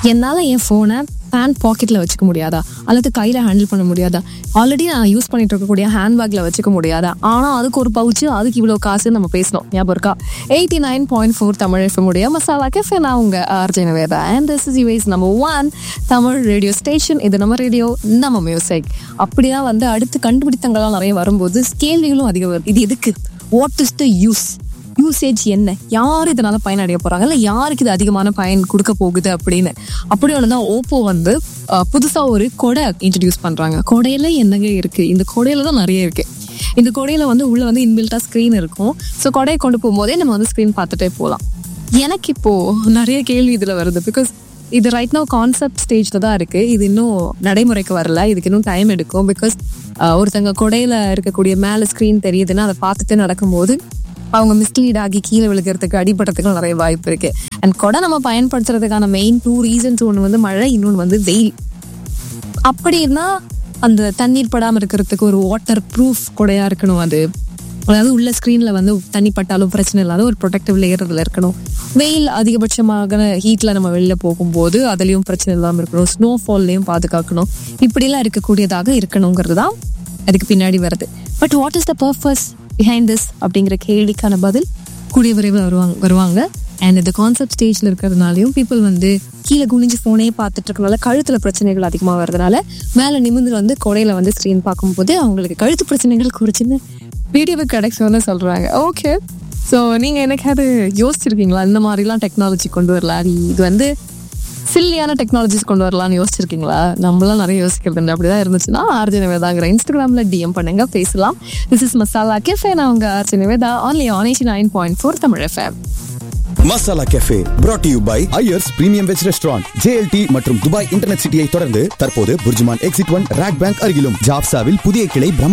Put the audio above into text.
என்னால் என் ஃபோனை பேண்ட் பாக்கெட்டில் வச்சுக்க முடியாதா அல்லது கையில் ஹேண்டில் பண்ண முடியாதா ஆல்ரெடி நான் யூஸ் பண்ணிட்டு இருக்கக்கூடிய ஹேண்ட்பேக்கில் வச்சுக்க முடியாதா ஆனால் அதுக்கு ஒரு பவுச்சு அதுக்கு இவ்வளோ காசு நம்ம பேசணும் ஞாபகம் இருக்கா eighty nine point four Tamil FM உடைய மசாலா கேஃபே நான் உங்கள் RJ Navetha and this is use number one Tamil radio station இது நம்ம ரேடியோ நம்ம மியூசிக் அப்படிதான் வந்து அடுத்து கண்டுபிடித்தங்கள்லாம் நிறைய வரும்போது கேள்விகளும் அதிகம் வருது இது எதுக்கு what is the use usage என்ன யார் இதனால பயனடைய போறாங்க இல்லை யாருக்கு இது அதிகமான பயன் கொடுக்க போகுது அப்படின்னு அப்படி ஒன்று தான் ஓப்போ வந்து அஹ், புதுசா ஒரு கொடை இன்ட்ரடியூஸ் பண்றாங்க கொடையில என்னங்க இருக்கு இந்த கொடையில தான் நிறைய இருக்கு இந்த கொடையில வந்து உள்ள வந்து இன்பில்ட்டா ஸ்க்ரீன் இருக்கும் ஸோ கொடையை கொண்டு போகும்போதே நம்ம வந்து ஸ்க்ரீன் பார்த்துட்டே போகலாம் எனக்கு இப்போ நிறைய கேள்வி இதுல வருது பிகாஸ் இது ரைட் நோ கான்செப்ட் ஸ்டேஜில் தான் இருக்குது இது இன்னும் நடைமுறைக்கு வரல இதுக்கு இன்னும் டைம் எடுக்கும் பிகாஸ் ஒருத்தங்க கொடையில் இருக்கக்கூடிய மேலே ஸ்க்ரீன் தெரியுதுன்னா அதை பார்த்துட்டு நடக்கும்போது அவங்க மிஸ்லீட் ஆகி கீழே விழுகிறதுக்கு அடிபடுறதுக்கு நிறைய வாய்ப்பு இருக்கு அண்ட் கொடை நம்ம பயன்படுத்துறதுக்கான மெயின் டூ ரீசன்ஸ் ஒன்று வந்து மழை இன்னொன்று வந்து வெயில் அப்படி இருந்தா அந்த தண்ணீர் படாமல் இருக்கிறதுக்கு ஒரு வாட்டர் ப்ரூஃப் கொடையா இருக்கணும் அது அதாவது உள்ள ஸ்க்ரீனில் வந்து தண்ணி பட்டாலும் பிரச்சனை இல்லாத ஒரு ப்ரொடெக்டிவ் லேயர் அதில் இருக்கணும் வெயில் அதிகபட்சமாக ஹீட்டில் நம்ம வெளில போகும்போது அதுலேயும் பிரச்சனை இல்லாமல் இருக்கணும் ஸ்னோஃபால்லையும் பாதுகாக்கணும் இப்படிலாம் இருக்கக்கூடியதாக இருக்கணுங்கிறது தான் அதுக்கு பின்னாடி வருது but what is the purpose behind this அப்படிங்கிற கேள்விக்கான பதில் கூடிய விரைவில் வருவாங்க வருவாங்க அண்ட் இந்த கான்செப்ட் ஸ்டேஜில் இருக்கிறதுனாலையும் பீப்புள் வந்து கீழே குனிஞ்சு ஃபோனே பார்த்துட்டு இருக்கனால கழுத்தில் பிரச்சனைகள் அதிகமாக வரதுனால மேலே நிமிர்ந்து வந்து கொடையில் வந்து ஸ்க்ரீன் பார்க்கும்போது அவங்களுக்கு கழுத்து பிரச்சனைகள் குறிச்சுன்னு வீடியோவை கிடைக்கும்னு சொல்கிறாங்க ஓகே ஸோ நீங்கள் எனக்காவது யோசிச்சிருக்கீங்களா இந்த மாதிரிலாம் டெக்னாலஜி கொண்டு வரலாம் இது வந்து சில்லியான டெக்னாலஜிஸ் கொண்டு வரலாம்னு யோசிச்சிருக்கீங்களா நம்மளாம் நிறைய யோசிக்கிறது உண்டு அப்படிதான் இருந்துச்சுன்னா ஆர்ஜி நிவேதாங்கிற இன்ஸ்டாகிராமில் டிஎம் பண்ணுங்க பேசலாம் திஸ் இஸ் மசாலா கேஃபே நான் உங்கள் ஆர்ஜி நிவேதா ஆன்லி ஆனேஷி nine point four Tamil FM Masala cafe brought to you by Iyer's premium veg restaurant JLT மற்றும் துபாய் இன்டர்நெட் சிட்டியை தொடர்ந்து தற்போது Burjuman exit one RAK bank அருகிலும் ஜாப்சாவில் புதிய கிளை பிரம்மா